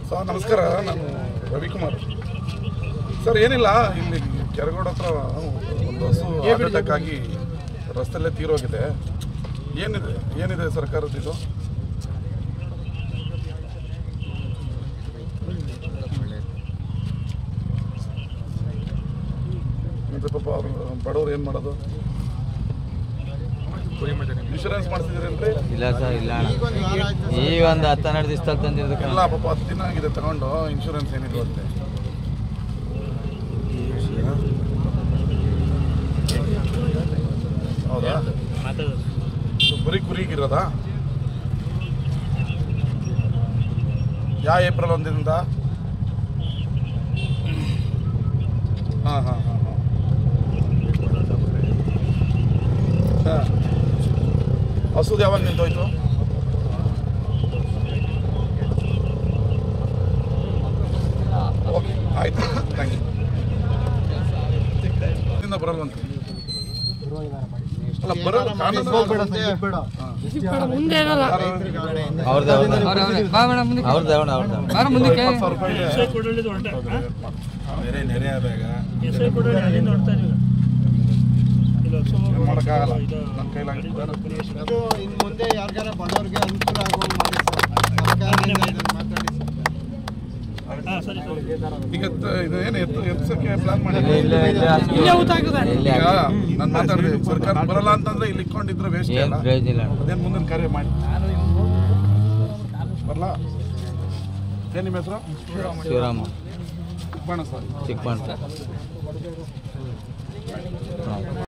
sir ನಮಸ್ಕಾರ ನಾನು Ravikumar sir ಏನಿಲ್ಲ ಇಲ್ಲಿ ಕೆರಗೋಡ ಹತ್ರ ಒಂದು ಹಸು ಹಾರ್ಟ್ ಅಟ್ಯಾಕ್ ಆಗಿ ರಸ್ತೆಯಲ್ಲೇ ತೀರೋಗಿದೆ ಏನಿದೆ ಏನಿದೆ ಸರ್ಕಾರದ ಇದು ಮತ್ತೆ ಪಾಪ ಅವ್ರು ಬಡವ್ರು ಏನು ಮಾಡೋದು ಇನ್ಶೂರೆನ್ಸ್ ಮಾಡಿಸಿದ್ರೇನ್ರಿ ಇಲ್ಲ ಸರ್ ಇಲ್ಲ ಅಣ್ಣ ಈಗ ಒಂದು ಹತ್ತು ಹನ್ನೆರಡು ದಿವಸ ತಂದಿರೋದಕ್ಕೆ ಎಲ್ಲ ಪಾಪ ಹತ್ತು ದಿನ ಆಗಿದೆ ತಗೊಂಡು ಇನ್ಶೂರೆನ್ಸ್ ಏನಿಲ್ವಂತೆ ಹೌದಾ ಇದು ಬರೀ ಕುರಿಗಿರೋದಾ ಯಾವ ಏಪ್ರಿಲ್ ಒಂದಿನಿಂದ ಹಾಂ ಹಾಂ ಹಾಂ ಹಾಂ ಹಸುದು ಯಾವಾಗ ನಿಂತೋಯ್ತು ಓಕೆ ಆಯ್ತು ಥ್ಯಾಂಕ್ ಯು ಇಲ್ಲಿಂದ ಬರಲ್ವಂತೆ ಅಲ್ಲ ಬರಲ್ಲ ಕಾನೂನು ಅವ್ರದ್ದು ಅವ್ರದ್ದು ಅವ್ರದ್ದು ಅವ್ರದ್ದು ಇಪ್ಪತ್ತು ಸಾವಿರ ರೂಪಾಯಿ ನೆರೆ ನೆರೆ ಆದಾಗ ಏನ್ ಮಾಡೋಕ್ಕಾಗಲ್ಲ ನನ್ನ ಕೈಲಾಗಿತ್ತು ಇನ್ನು ಮುಂದೆ ಯಾರಿಗಾರ ಬಡವ್ರಿಗೆ ಅನುಕೂಲ ಆಗುವಂಗೆ ಮಾಡಿ ಸರ್ ಸರ್ಕಾರದಿಂದ ಇದನ್ನ ಮಾತಾಡಿ ಸರ್ ಈಗ ಎತ್ತ- ಇದು ಏನು ಎತ್ತು ಎತ್ಸಕ್ಕೆ ಪ್ಲಾನ್ ಮಾಡಿ ಇಲ್ಲ ಇಲ್ಲ ಇಲ್ಲ ಈಗ ನಾನು ಮಾತಾಡಿದೆ ಸರ್ಕಾರ ಬರಲ್ಲ ಅಂತಂದ್ರೆ ಇಲ್ಲಿ ಇಟ್ಕೊಂಡಿದ್ರೆ ವೇಸ್ಟ್ ಏನು ಅಲ್ಲ ಪ್ರಯೋಜನ ಇಲ್ಲ ಅಣ್ಣ ಅದೇನು ಮುಂದಿನ ಕಾರ್ಯ ಮಾಡಿ ಬರಲ್ಲ ಏನು ನಿಮ್ಮ ಹೆಸರು ಶಿವರಾಮ ಬಣ್ಣ ಸರ್ ಚಿಕ್ಕಪಣ್ಣ ಸರ್